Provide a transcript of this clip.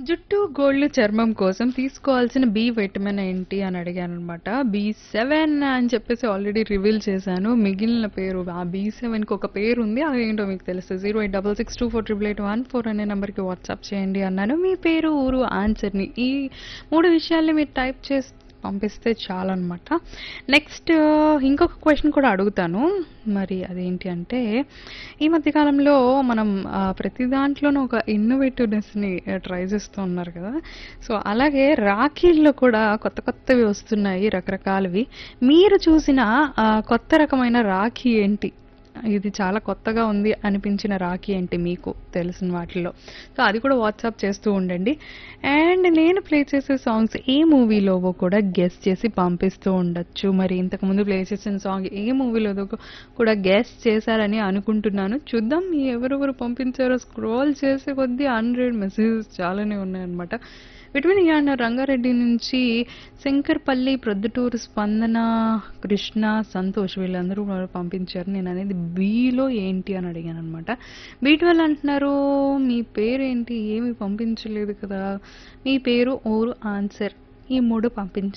జుట్టు గోళ్ళు చర్మం కోసం తీసుకోవాల్సిన బి విటమిన్ ఏంటి అని అడిగాను అనమాట బి సెవెన్ అని చెప్పేసి ఆల్రెడీ రివీల్ చేశాను మిగిలిన పేరు ఆ బి సెవెన్కి ఒక పేరు ఉంది అది ఏంటో మీకు తెలుసు zero eight double six two four triple eight one four అనే నెంబర్కి వాట్సాప్ చేయండి అన్నాను మీ పేరు ఊరు ఆన్సర్ని ఈ మూడు విషయాల్ని మీరు టైప్ చేసి పంపిస్తే చాలన్నమాట నెక్స్ట్ ఇంకొక క్వశ్చన్ కూడా అడుగుతాను మరి అదేంటి అంటే ఈ మధ్యకాలంలో మనం ఆ, ప్రతి దాంట్లోనూ ఒక ఇన్నోవేటివ్నెస్ని ట్రై చేస్తూ ఉన్నారు కదా సో అలాగే రాఖీల్లో కూడా కొత్త కొత్తవి వస్తున్నాయి రకరకాలవి మీరు చూసిన ఆ, కొత్త రకమైన రాఖీ ఏంటి ఇది చాలా కొత్తగా ఉంది అనిపించిన రాఖీ ఏంటి మీకు తెలిసిన వాటిలో సో అది కూడా వాట్సాప్ చేస్తూ ఉండండి అండ్ నేను ప్లే చేసే సాంగ్స్ ఏ మూవీలోవో కూడా గెస్ట్ చేసి పంపిస్తూ ఉండొచ్చు మరి ఇంతకుముందు ప్లే చేసిన సాంగ్ ఏ మూవీలో కూడా గెస్ట్ చేశారని అనుకుంటున్నాను చూద్దాం ఎవరెవరు పంపించారో స్క్రోల్ చేసే కొద్దీ హండ్రెడ్ మెసేజెస్ చాలానే ఉన్నాయన్నమాట విటమిన్ ఏ అన్న రంగారెడ్డి నుంచి శంకర్పల్లి ప్రొద్దుటూరు స్పందన కృష్ణ సంతోష్ వీళ్ళందరూ కూడా పంపించారు నేను అనేది బీలో ఏంటి అని అడిగాను అనమాట బీ ట్వెల్వ్ అంటున్నారు మీ పేరేంటి ఏమి పంపించలేదు కదా మీ పేరు ఓరు ఆన్సర్ ఈ మూడు పంపించ